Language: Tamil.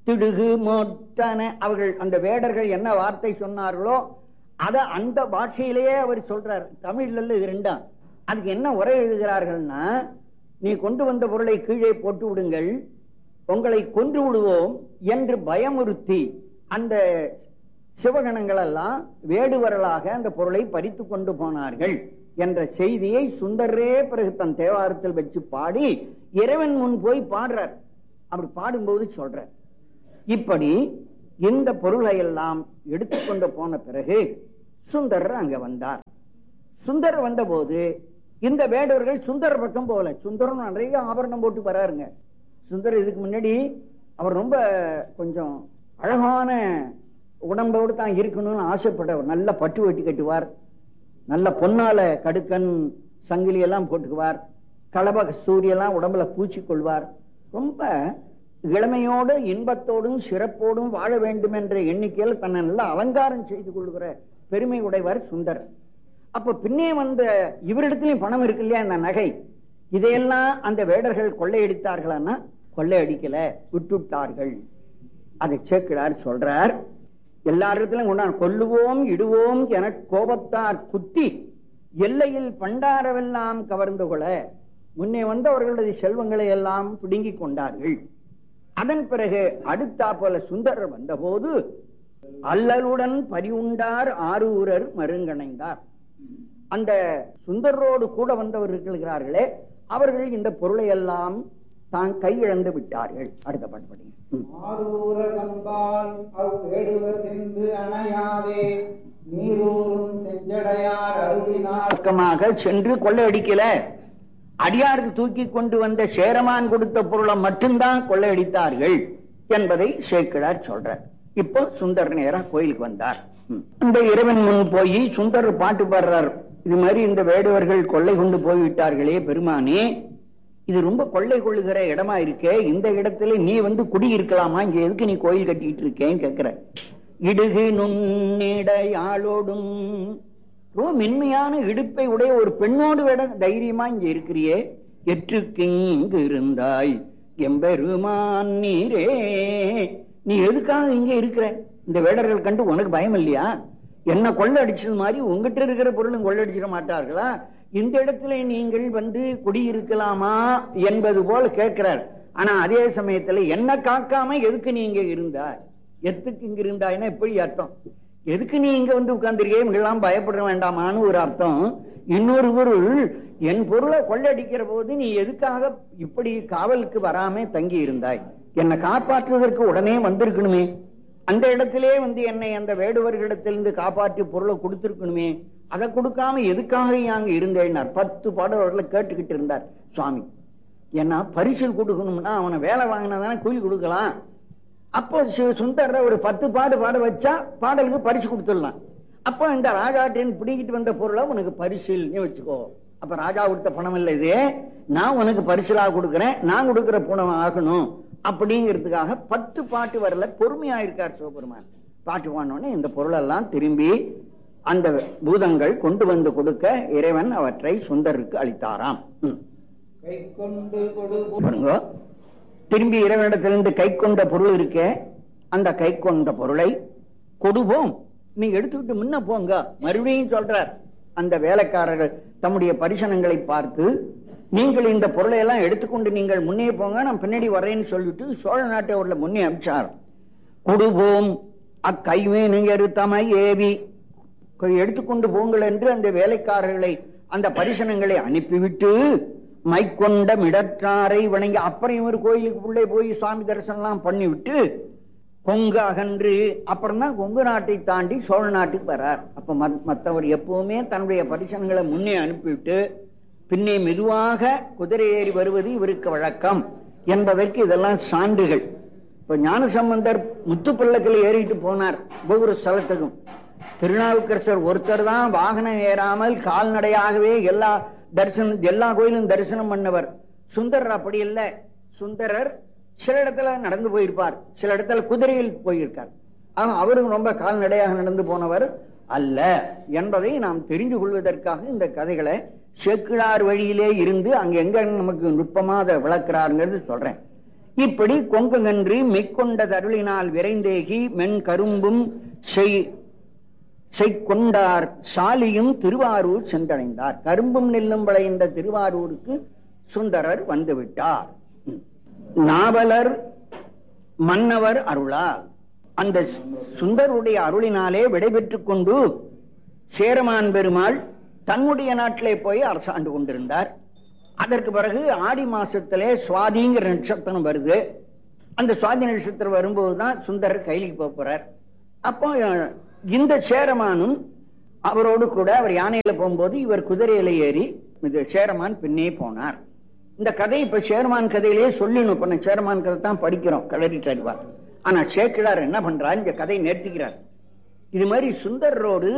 திடுகு மொட்டன அவர்கள் அந்த வேடர்கள் என்ன வார்த்தை சொன்னார்களோ அத அந்த பாஷையிலேயே அவர் சொல்றார் தமிழ்ல இல்ல இது ரெண்டாம் அதுக்கு என்ன உரை எழுதுகிறார்கள்னா நீ கொண்டு வந்த பொருளை கீழே போட்டு விடுங்கள் உங்களை கொன்று விடுவோம் என்று பயமுறுத்தி அந்த சிவகணங்கள் எல்லாம் வேடுவரலாக அந்த பொருளை பறித்து கொண்டு போனார்கள் என்ற செய்தியை சுந்தரே பிறகு தன் தேவாரத்தில் வச்சு பாடி இறைவன் முன் போய் பாடுறார் அப்படி பாடும்போது சொல்றார் இப்படி இந்த பொருளை எல்லாம் எடுத்துக்கொண்டு போன பிறகு சுந்தரர் அங்க வந்தார் சுந்தரர் வந்தபோது இந்த வேடவர்கள் சுந்தரர் பக்கம் போகல சுந்தரம் நிறைய ஆபரணம் போட்டு வராருங்க சுந்தரர் இதுக்கு முன்னாடி அவர் ரொம்ப கொஞ்சம் அழகான உடம்போடு தான் இருக்கணும்னு ஆசைப்பட்டவர் நல்ல பட்டு வெட்டி கட்டுவார் நல்ல பொன்னால கடுக்கன் சங்கிலி எல்லாம் போட்டுக்குவார் கலப சூரியெல்லாம் உடம்புல பூச்சிக்கொள்வார் ரொம்ப இளமையோடு இன்பத்தோடும் சிறப்போடும் வாழ வேண்டும் என்ற எண்ணிக்கையில் தன்னை நல்லா அலங்காரம் செய்து கொள்கிற பெருமை உடையவர் சுந்தர் அப்ப பின்னே வந்த இவரிடத்திலையும் பணம் இருக்கு இல்லையா இந்த நகை இதையெல்லாம் அந்த வேடர்கள் கொள்ளையடித்தார்களான்னா கொள்ளையடிக்கல விட்டுட்டார்கள் அதை சேக்கிடார் சொல்றார் எல்லாரிடத்திலும் கொண்டான் கொல்லுவோம் இடுவோம் என கோபத்தார் குத்தி எல்லையில் பண்டாரவெல்லாம் கவர்ந்து கொள்ள முன்னே வந்தவர்களுடைய செல்வங்களை எல்லாம் பிடுங்கிக் கொண்டார்கள் அதன் பிறகு அடுத்தா போல சுந்தரர் வந்தபோது அல்லலுடன் பரிவுண்டார் ஆரூரர் மருங்கணைந்தார் அந்த சுந்தரோடு கூட வந்தவர் இருக்கிறார்களே அவர்கள் இந்த பொருளை எல்லாம் தான் கையிழந்து விட்டார்கள் அடுத்த பாட்டு படிங்க ம். ஆரூர கம்பால் அவ் வேடுவர் சென்று அணையாதே நீரூரும் செஞ்சடையார் அருளினார் பக்கமாக சென்று கொள்ளையடிக்கல அடியாருக்கு தூக்கி கொண்டு வந்த சேரமான் கொடுத்த பொருளை மட்டும்தான் கொள்ளையடித்தார்கள் என்பதை சேக்கிழார் சொல்றார் இப்போ சுந்தர் நேரா கோயிலுக்கு வந்தார் ம். இந்த இறைவன் முன் போய் சுந்தர் பாட்டு பாடுறார் இது மாதிரி இந்த வேடுவர்கள் கொள்ளை கொண்டு போய்விட்டார்களே பெருமானே இது ரொம்ப கொள்ளை கொள்ளுகிற இடமா இருக்கே இந்த இடத்துல நீ வந்து குடி இருக்கலாமா இங்க எதுக்கு நீ கோயில் கட்டிட்டு இருக்கேன்னு கேக்குற இடுகு நுண்ணிடையாளோடும் ரொம்ப மென்மையான இடுப்பை உடைய ஒரு பெண்ணோடு விட தைரியமா இங்க இருக்கிறியே எற்றுக்கு இங்கு இருந்தாய் எம்பெருமான் நீரே நீ எதுக்காக இங்க இருக்கிற இந்த வேடர்கள் கண்டு உனக்கு பயம் இல்லையா என்ன கொள்ளை அடிச்சது மாதிரி உங்ககிட்ட இருக்கிற பொருளும் கொள்ளடிச்சிட மாட்டார்களா இந்த இடத்துல நீங்கள் வந்து குடியிருக்கலாமா என்பது போல கேட்கிறார் ஆனா அதே சமயத்துல என்ன காக்காம எதுக்கு நீ இங்க இருந்தாய் எதுக்கு இங்க இருந்தாய்னா எப்படி அர்த்தம் எதுக்கு நீ இங்க வந்து உட்கார்ந்துருக்கே இவங்கெல்லாம் பயப்பட வேண்டாமான்னு ஒரு அர்த்தம் இன்னொரு பொருள் என் பொருளை கொள்ளடிக்கிற போது நீ எதுக்காக இப்படி காவலுக்கு வராம தங்கி இருந்தாய் என்னை காப்பாற்றுவதற்கு உடனே வந்திருக்கணுமே அந்த இடத்திலே வந்து என்னை அந்த வேடுவர்களிடத்திலிருந்து காப்பாற்றி பொருளை கொடுத்திருக்கணுமே அதை கொடுக்காம எதுக்காக அங்க இருந்தேன்னார் பத்து பாடல்களை கேட்டுக்கிட்டு இருந்தார் சுவாமி ஏன்னா பரிசல் கொடுக்கணும்னா அவனை வேலை வாங்கினதானே கூலி கொடுக்கலாம் அப்போ சு- சுந்தர ஒரு பத்து பாடு பாட வச்சா பாடலுக்கு பரிசு கொடுத்துடலாம் அப்போ இந்த ராஜாட்டின் பிடிக்கிட்டு வந்த பொருளை உனக்கு பரிசில் நீ வச்சுக்கோ அப்ப ராஜா கொடுத்த பணம் இல்ல இது நான் உனக்கு பரிசிலா கொடுக்கிறேன் நான் கொடுக்கிற பணம் ஆகணும் அப்படிங்கிறதுக்காக பத்து பாட்டு வரல பொறுமையா இருக்கார் சிவபெருமான் பாட்டு பாடினோடனே இந்த பொருளெல்லாம் திரும்பி அந்த பூதங்கள் கொண்டு வந்து கொடுக்க இறைவன் அவற்றை சுந்தருக்கு அளித்தாராம் ம். கை கொண்டு கொடு பாருங்க திரும்பி இறைவனிடத்திலிருந்து கை கொண்ட பொருள் இருக்கே அந்த கை கொண்ட பொருளை கொடுவோம் நீங்க எடுத்துக்கிட்டு முன்ன போங்க மறுபடியும் சொல்றார் அந்த வேலைக்காரர்கள் தம்முடைய பரிசனங்களை பார்த்து நீங்கள் இந்த பொருளை எல்லாம் எடுத்துக்கொண்டு நீங்கள் முன்னே போங்க நான் பின்னாடி வரேன்னு சொல்லிட்டு சோழ நாட்டை அவர்களை முன்னே அனுப்பிச்சார் கொடுவோம் அக்கைவேனுங்கரு தமை ஏவி கொ- எடுத்துக்கொண்டு போங்கள் என்று அந்த வேலைக்காரர்களை அந்த பரிசனங்களை அனுப்பிவிட்டு மைக்கொண்ட மிடற்றாரை வணங்கி அப்புறம் ஒரு கோயிலுக்கு உள்ளே போய் சுவாமி தரிசனம் எல்லாம் பண்ணிவிட்டு கொங்கு அகன்று அப்புறம் தான் கொங்கு நாட்டை தாண்டி சோழ நாட்டுக்கு வரார் அப்ப மத்- மத்தவர் எப்பவுமே தன்னுடைய பரிசனங்களை முன்னே அனுப்பிவிட்டு பின்னே மெதுவாக குதிரை ஏறி வருவது இவருக்கு வழக்கம் என்பதற்கு இதெல்லாம் சான்றுகள் இப்ப ஞானசம்பந்தர் முத்துப்பள்ளக்கில் ஏறிட்டு போனார் ஒவ்வொரு ஸ்தலத்துக்கும் திருநாவுக்கரசர் ஒருத்தர் தான் வாகனம் ஏறாமல் கால்நடையாகவே எல்லா தரிசனம் எல்லா கோயிலும் தரிசனம் பண்ணவர் சுந்தரர் அப்படி இல்ல சுந்தரர் சில இடத்துல நடந்து போயிருப்பார் சில இடத்துல குதிரையில் போயிருக்கார் ஆனா அவரும் ரொம்ப கால்நடையாக நடந்து போனவர் அல்ல என்பதை நாம் தெரிந்து கொள்வதற்காக இந்த கதைகளை செக்கிழார் வழியிலே இருந்து அங்க எங்க நமக்கு நுட்பமா அதை விளக்குறாருங்கிறது சொல்றேன் இப்படி கொங்குகன்று மெய்க்கொண்ட தருளினால் விரைந்தேகி மென் கரும்பும் செய் செய்கொண்டார் சாலியும் திருவாரூர் சென்றடைந்தார் கரும்பும் நெல்லும் விளைந்த திருவாரூருக்கு சுந்தரர் வந்துவிட்டார் நாவலர் மன்னவர் அருளால் அந்த சுந்தருடைய அருளினாலே விடைபெற்றுக் கொண்டு சேரமான் பெருமாள் தன்னுடைய நாட்டிலே போய் அரசாண்டு கொண்டிருந்தார் அதற்கு பிறகு ஆடி மாசத்திலே சுவாதிங்கிற நட்சத்திரம் வருது அந்த சுவாதி நட்சத்திரம் வரும்போதுதான் சுந்தரர் கைலிக்கு போக போறார் அப்போ அஹ், இந்த சேரமானும் அவரோடு கூட அவர் யானையில போகும்போது இவர் குதிரையில ஏறி இது சேரமான் பின்னே போனார் இந்த கதை இப்ப சேர்மான் கதையிலேயே சொல்லணும் இப்ப நான் சேர்மான் கதை தான் படிக்கிறோம் கலரிட்டு அறிவார் ஆனா சேக்கிழார் என்ன பண்றார் இந்த கதை நேர்த்திக்கிறார் இது மாதிரி சுந்தரரோடு